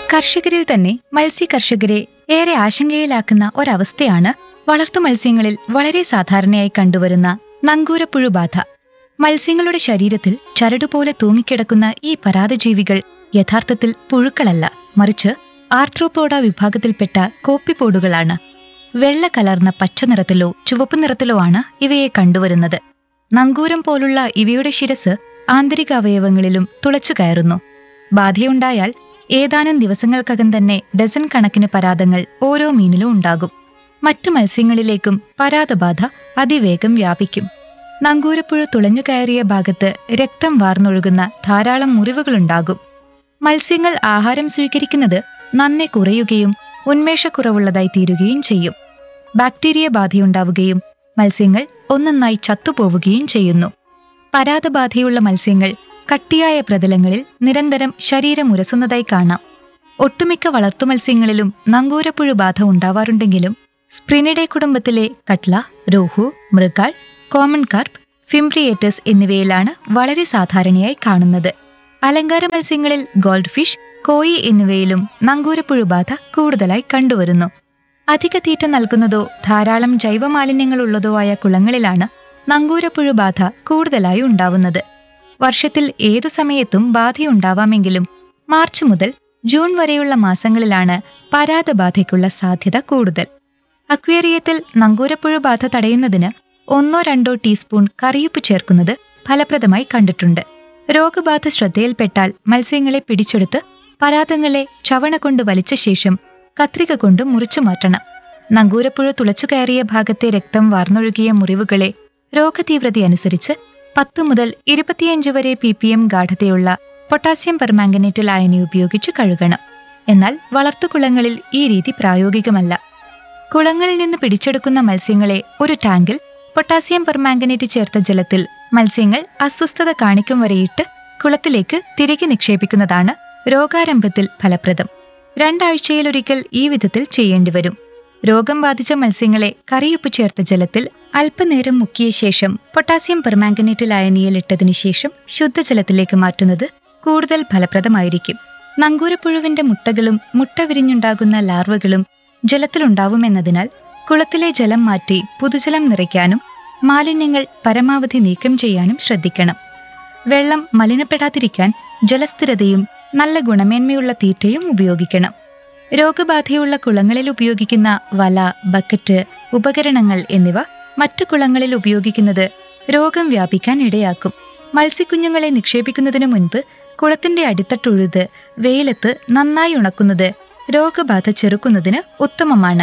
കർഷകരിൽ തന്നെ മത്സ്യ കർഷകരെ ഏറെ ആശങ്കയിലാക്കുന്ന ഒരവസ്ഥയാണ് വളർത്തു മത്സ്യങ്ങളിൽ വളരെ സാധാരണയായി കണ്ടുവരുന്ന നങ്കൂരപ്പുഴു ബാധ മത്സ്യങ്ങളുടെ ശരീരത്തിൽ ചരടുപോലെ തൂങ്ങിക്കിടക്കുന്ന ഈ പരാതജീവികൾ യഥാർത്ഥത്തിൽ പുഴുക്കളല്ല മറിച്ച് ആർത്രോപോഡ വിഭാഗത്തിൽപ്പെട്ട കോപ്പിപ്പോടുകളാണ് വെള്ള കലർന്ന പച്ച നിറത്തിലോ ചുവപ്പ് നിറത്തിലോ ആണ് ഇവയെ കണ്ടുവരുന്നത് നങ്കൂരം പോലുള്ള ഇവയുടെ ശിരസ് ആന്തരിക അവയവങ്ങളിലും തുളച്ചു കയറുന്നു ബാധയുണ്ടായാൽ ഏതാനും ദിവസങ്ങൾക്കകം തന്നെ ഡസൻ കണക്കിന് പരാതങ്ങൾ ഓരോ മീനിലും ഉണ്ടാകും മറ്റു മത്സ്യങ്ങളിലേക്കും പരാതബാധ അതിവേഗം വ്യാപിക്കും നങ്കൂരപ്പുഴ തുളഞ്ഞു കയറിയ ഭാഗത്ത് രക്തം വാർന്നൊഴുകുന്ന ധാരാളം മുറിവുകളുണ്ടാകും മത്സ്യങ്ങൾ ആഹാരം സ്വീകരിക്കുന്നത് നന്നെ കുറയുകയും ഉന്മേഷക്കുറവുള്ളതായി തീരുകയും ചെയ്യും ബാക്ടീരിയ ബാധയുണ്ടാവുകയും മത്സ്യങ്ങൾ ഒന്നൊന്നായി ചത്തുപോവുകയും ചെയ്യുന്നു പരാതബാധയുള്ള മത്സ്യങ്ങൾ കട്ടിയായ പ്രതലങ്ങളിൽ നിരന്തരം ശരീരം ഉരസുന്നതായി കാണാം ഒട്ടുമിക്ക വളർത്തുമത്സ്യങ്ങളിലും നങ്കൂരപ്പുഴു ബാധ ഉണ്ടാവാറുണ്ടെങ്കിലും സ്പ്രിനിഡെ കുടുംബത്തിലെ കട്ല രോഹു മൃഗാൾ കോമൺ കാർപ്പ് ഫിംബ്രിയേറ്റസ് എന്നിവയിലാണ് വളരെ സാധാരണയായി കാണുന്നത് അലങ്കാര മത്സ്യങ്ങളിൽ ഗോൾഡ് ഫിഷ് കോയി എന്നിവയിലും നങ്കൂരപ്പുഴു ബാധ കൂടുതലായി കണ്ടുവരുന്നു അധിക തീറ്റ നൽകുന്നതോ ധാരാളം ജൈവമാലിന്യങ്ങളുള്ളതോ ആയ കുളങ്ങളിലാണ് നങ്കൂരപ്പുഴു ബാധ കൂടുതലായി ഉണ്ടാവുന്നത് വർഷത്തിൽ ഏതു സമയത്തും ബാധയുണ്ടാവാമെങ്കിലും മാർച്ച് മുതൽ ജൂൺ വരെയുള്ള മാസങ്ങളിലാണ് പരാതബാധയ്ക്കുള്ള സാധ്യത കൂടുതൽ അക്വേറിയത്തിൽ നങ്കൂരപ്പുഴു ബാധ തടയുന്നതിന് ഒന്നോ രണ്ടോ ടീസ്പൂൺ കറിയുപ്പ് ചേർക്കുന്നത് ഫലപ്രദമായി കണ്ടിട്ടുണ്ട് രോഗബാധ ശ്രദ്ധയിൽപ്പെട്ടാൽ മത്സ്യങ്ങളെ പിടിച്ചെടുത്ത് പരാതങ്ങളെ ചവണ കൊണ്ട് വലിച്ച ശേഷം കത്രിക കൊണ്ട് മുറിച്ചു മാറ്റണം നങ്കൂരപ്പുഴ തുളച്ചു കയറിയ ഭാഗത്തെ രക്തം വാർന്നൊഴുകിയ മുറിവുകളെ രോഗതീവ്രതയനുസരിച്ച് പത്ത് മുതൽ ഇരുപത്തിയഞ്ച് വരെ പി പി എം ഗാഠതയുള്ള പൊട്ടാസ്യം പെർമാംഗനേറ്റ് ലായനി ഉപയോഗിച്ച് കഴുകണം എന്നാൽ വളർത്തുകുളങ്ങളിൽ ഈ രീതി പ്രായോഗികമല്ല കുളങ്ങളിൽ നിന്ന് പിടിച്ചെടുക്കുന്ന മത്സ്യങ്ങളെ ഒരു ടാങ്കിൽ പൊട്ടാസ്യം പെർമാംഗനേറ്റ് ചേർത്ത ജലത്തിൽ മത്സ്യങ്ങൾ അസ്വസ്ഥത കാണിക്കും വരെയിട്ട് കുളത്തിലേക്ക് തിരികെ നിക്ഷേപിക്കുന്നതാണ് രോഗാരംഭത്തിൽ ഫലപ്രദം രണ്ടാഴ്ചയിലൊരിക്കൽ ഈ വിധത്തിൽ ചെയ്യേണ്ടിവരും രോഗം ബാധിച്ച മത്സ്യങ്ങളെ കറിയുപ്പ് ചേർത്ത ജലത്തിൽ അല്പനേരം മുക്കിയ ശേഷം പൊട്ടാസ്യം പെർമാംഗനേറ്റ് ലായനിയിൽ ഇട്ടതിനു ശേഷം ശുദ്ധജലത്തിലേക്ക് മാറ്റുന്നത് കൂടുതൽ ഫലപ്രദമായിരിക്കും നങ്കൂരപ്പുഴുവിന്റെ മുട്ടകളും മുട്ട വിരിഞ്ഞുണ്ടാകുന്ന ലാർവകളും ജലത്തിലുണ്ടാവുമെന്നതിനാൽ കുളത്തിലെ ജലം മാറ്റി പുതുജലം നിറയ്ക്കാനും മാലിന്യങ്ങൾ പരമാവധി നീക്കം ചെയ്യാനും ശ്രദ്ധിക്കണം വെള്ളം മലിനപ്പെടാതിരിക്കാൻ ജലസ്ഥിരതയും നല്ല ഗുണമേന്മയുള്ള തീറ്റയും ഉപയോഗിക്കണം രോഗബാധയുള്ള കുളങ്ങളിൽ ഉപയോഗിക്കുന്ന വല ബക്കറ്റ് ഉപകരണങ്ങൾ എന്നിവ മറ്റു കുളങ്ങളിൽ ഉപയോഗിക്കുന്നത് രോഗം വ്യാപിക്കാൻ ഇടയാക്കും മത്സ്യക്കുഞ്ഞുങ്ങളെ നിക്ഷേപിക്കുന്നതിനു മുൻപ് കുളത്തിന്റെ അടിത്തട്ടുഴുത് വെയിലത്ത് നന്നായി ഉണക്കുന്നത് രോഗബാധ ചെറുക്കുന്നതിന് ഉത്തമമാണ്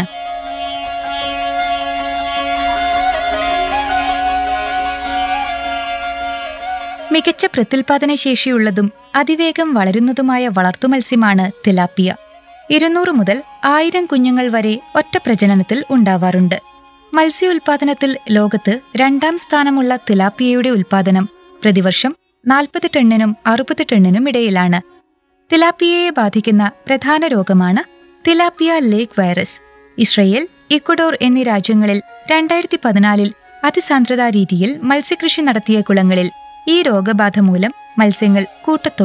മികച്ച പ്രത്യുൽപാദന ശേഷിയുള്ളതും അതിവേഗം വളരുന്നതുമായ വളർത്തുമത്സ്യമാണ് തിലാപ്പിയ ഇരുന്നൂറ് മുതൽ ആയിരം കുഞ്ഞുങ്ങൾ വരെ ഒറ്റ പ്രജനനത്തിൽ ഉണ്ടാവാറുണ്ട് മത്സ്യ ഉൽപാദനത്തിൽ ലോകത്ത് രണ്ടാം സ്ഥാനമുള്ള തിലാപ്പിയയുടെ ഉൽപാദനം പ്രതിവർഷം നാൽപ്പത് ടണ്ണിനും അറുപത് ടണ്ണിനും ഇടയിലാണ് തിലാപ്പിയയെ ബാധിക്കുന്ന പ്രധാന രോഗമാണ് tilapia lake virus Israel Ecuador എന്നീ രാജ്യങ്ങളിൽ രണ്ടായിരത്തി പതിനാലിൽ അതിസാന്ദ്രതാ രീതിയിൽ മത്സ്യകൃഷി നടത്തിയ കുളങ്ങളിൽ ഈ രോഗബാധ മൂലം മത്സ്യങ്ങൾ കൂട്ടത്തോടെ